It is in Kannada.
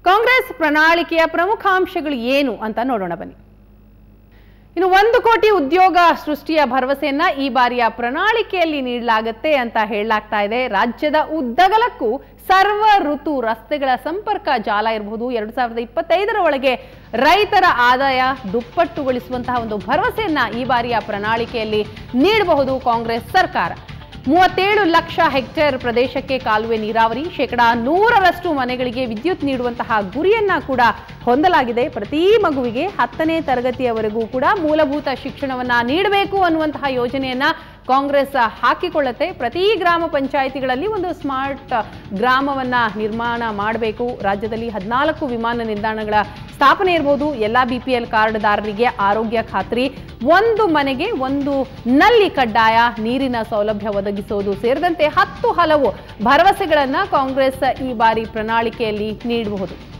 ಕಾಂಗ್ರೆಸ್ ಪ್ರಣಾಳಿಕೆಯ ಪ್ರಮುಖ ಅಂಶಗಳು ಏನು ಅಂತ ನೋಡೋಣ ಬನ್ನಿ ಇನ್ನು ಒಂದು ಕೋಟಿ ಉದ್ಯೋಗ ಸೃಷ್ಟಿಯ ಭರವಸೆಯನ್ನ ಈ ಬಾರಿಯ ಪ್ರಣಾಳಿಕೆಯಲ್ಲಿ ನೀಡಲಾಗುತ್ತೆ ಅಂತ ಹೇಳಲಾಗ್ತಾ ಇದೆ ರಾಜ್ಯದ ಉದ್ದಗಲಕ್ಕೂ ಸರ್ವ ಋತು ರಸ್ತೆಗಳ ಸಂಪರ್ಕ ಜಾಲ ಇರಬಹುದು ಎರಡು ಸಾವಿರದ ಇಪ್ಪತ್ತೈದರ ಒಳಗೆ ರೈತರ ಆದಾಯ ದುಪ್ಪಟ್ಟುಗೊಳಿಸುವಂತಹ ಒಂದು ಭರವಸೆಯನ್ನ ಈ ಬಾರಿಯ ಪ್ರಣಾಳಿಕೆಯಲ್ಲಿ ನೀಡಬಹುದು ಕಾಂಗ್ರೆಸ್ ಸರ್ಕಾರ ಮೂವತ್ತೇಳು ಲಕ್ಷ ಹೆಕ್ಟೇರ್ ಪ್ರದೇಶಕ್ಕೆ ಕಾಲುವೆ ನೀರಾವರಿ ಶೇಕಡಾ ನೂರರಷ್ಟು ಮನೆಗಳಿಗೆ ವಿದ್ಯುತ್ ನೀಡುವಂತಹ ಗುರಿಯನ್ನ ಕೂಡ ಹೊಂದಲಾಗಿದೆ ಪ್ರತಿ ಮಗುವಿಗೆ ಹತ್ತನೇ ತರಗತಿಯವರೆಗೂ ಕೂಡ ಮೂಲಭೂತ ಶಿಕ್ಷಣವನ್ನ ನೀಡಬೇಕು ಅನ್ನುವಂತಹ ಯೋಜನೆಯನ್ನ ಕಾಂಗ್ರೆಸ್ ಹಾಕಿಕೊಳ್ಳುತ್ತೆ ಪ್ರತಿ ಗ್ರಾಮ ಪಂಚಾಯಿತಿಗಳಲ್ಲಿ ಒಂದು ಸ್ಮಾರ್ಟ್ ಗ್ರಾಮವನ್ನ ನಿರ್ಮಾಣ ಮಾಡಬೇಕು ರಾಜ್ಯದಲ್ಲಿ ಹದಿನಾಲ್ಕು ವಿಮಾನ ನಿಲ್ದಾಣಗಳ ಸ್ಥಾಪನೆ ಇರಬಹುದು ಎಲ್ಲ ಬಿ ಪಿ ಎಲ್ ಕಾರ್ಡ್ದಾರರಿಗೆ ಆರೋಗ್ಯ ಖಾತ್ರಿ ಒಂದು ಮನೆಗೆ ಒಂದು ನಲ್ಲಿ ಕಡ್ಡಾಯ ನೀರಿನ ಸೌಲಭ್ಯ ಒದಗಿಸುವುದು ಸೇರಿದಂತೆ ಹತ್ತು ಹಲವು ಭರವಸೆಗಳನ್ನ ಕಾಂಗ್ರೆಸ್ ಈ ಬಾರಿ ಪ್ರಣಾಳಿಕೆಯಲ್ಲಿ ನೀಡಬಹುದು